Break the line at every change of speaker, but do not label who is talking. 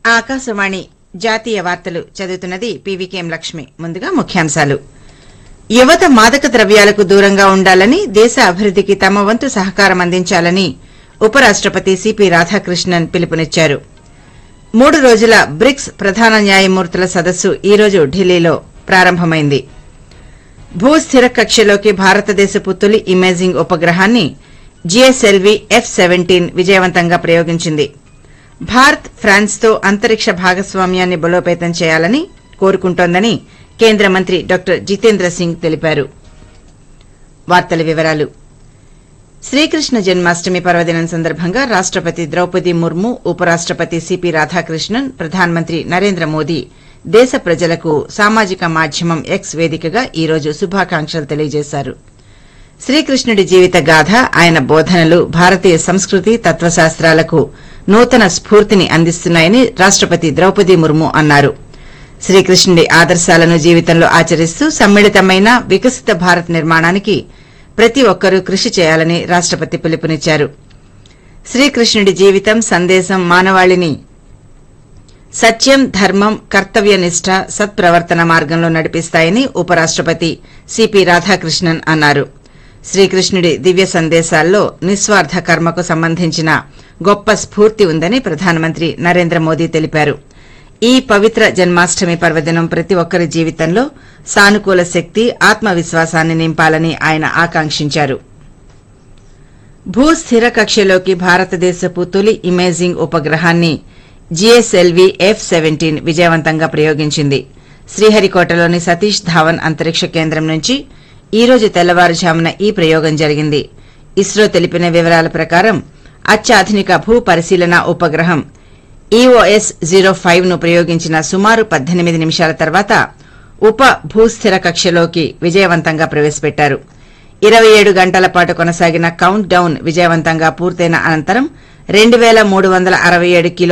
ఆకాశవాణి జాతీయ వార్తలు చదువుతున్నది పీవీకేఎం లక్ష్మి ముందుగా ముఖ్యాంశాలు యువత మాదక ద్రవ్యాలకు దూరంగా ఉండాలని దేశ అభివృద్దికి తమ వంతు సహకారం అందించాలని ఉపరాష్టపతి సిపి రాధాకృష్ణన్ పిలుపునిచ్చారు మూడు రోజుల బ్రిక్స్ ప్రధాన న్యాయమూర్తుల సదస్సు ఈ రోజు ఢిల్లీలో ప్రారంభమైంది భూస్థిర కక్షలోకి భారతదేశపు తొలి ఇమేజింగ్ ఉపగ్రహాన్ని జీఎస్ఎల్వీ ఎఫ్ సెవెంటీన్ విజయవంతంగా ప్రయోగించింది భారత్ ఫ్రాన్స్తో అంతరిక్ష భాగస్వామ్యాన్ని బలోపేతం చేయాలని కోరుకుంటోందని కేంద్ర మంత్రి డాక్టర్ జితేంద్ర సింగ్ తెలిపారు వార్తల వివరాలు శ్రీకృష్ణ జన్మాష్టమి పర్వదినం సందర్భంగా రాష్టపతి ద్రౌపది ముర్ము ఉపరాష్టపతి సిపి రాధాకృష్ణన్ ప్రధానమంత్రి నరేంద్ర మోదీ దేశ ప్రజలకు సామాజిక మాధ్యమం ఎక్స్ వేదికగా ఈ రోజు శుభాకాంక్షలు తెలియజేశారు శ్రీకృష్ణుడి జీవిత గాథ ఆయన బోధనలు భారతీయ సంస్కృతి తత్వశాస్త్రాలకు నూతన స్ఫూర్తిని అందిస్తున్నాయని రాష్టపతి ద్రౌపది ముర్ము అన్నారు శ్రీకృష్ణుడి ఆదర్శాలను జీవితంలో ఆచరిస్తూ సమ్మిళితమైన వికసిత భారత్ నిర్మాణానికి ప్రతి ఒక్కరూ కృషి చేయాలని రాష్టపతి పిలుపునిచ్చారు శ్రీకృష్ణుడి జీవితం సందేశం మానవాళిని సత్యం ధర్మం కర్తవ్యనిష్ట సత్ప్రవర్తన మార్గంలో నడిపిస్తాయని ఉపరాష్టపతి సిపి రాధాకృష్ణన్ అన్నారు శ్రీకృష్ణుడి దివ్య సందేశాల్లో నిస్వార్థ కర్మకు సంబంధించిన గొప్ప స్ఫూర్తి ఉందని ప్రధానమంత్రి నరేంద్ర మోదీ తెలిపారు ఈ పవిత్ర జన్మాష్టమి పర్వదినం ప్రతి ఒక్కరి జీవితంలో సానుకూల శక్తి ఆత్మవిశ్వాసాన్ని నింపాలని ఆయన ఆకాంక్షించారు భూస్థిర కక్షలోకి భారతదేశపు తొలి ఇమేజింగ్ ఉపగ్రహాన్ని జీఎస్ఎల్వీ ఎఫ్ సెవెంటీన్ విజయవంతంగా ప్రయోగించింది శ్రీహరికోటలోని సతీష్ ధావన్ అంతరిక్ష కేంద్రం నుంచి ఈ రోజు తెల్లవారుజామున ఈ ప్రయోగం జరిగింది ఇస్రో తెలిపిన వివరాల ప్రకారం అత్యాధునిక భూ పరిశీలన ఉపగ్రహం ఈఓఎస్ జీరో ఫైవ్ ను ప్రయోగించిన సుమారు పద్దెనిమిది నిమిషాల తర్వాత ఉప భూస్థిర కక్షలోకి విజయవంతంగా ప్రవేశపెట్టారు ఇరవై ఏడు గంటల పాటు కొనసాగిన కౌంట్ డౌన్ విజయవంతంగా పూర్తయిన అనంతరం రెండు పేల మూడు వందల అరవై ఏడు కిలో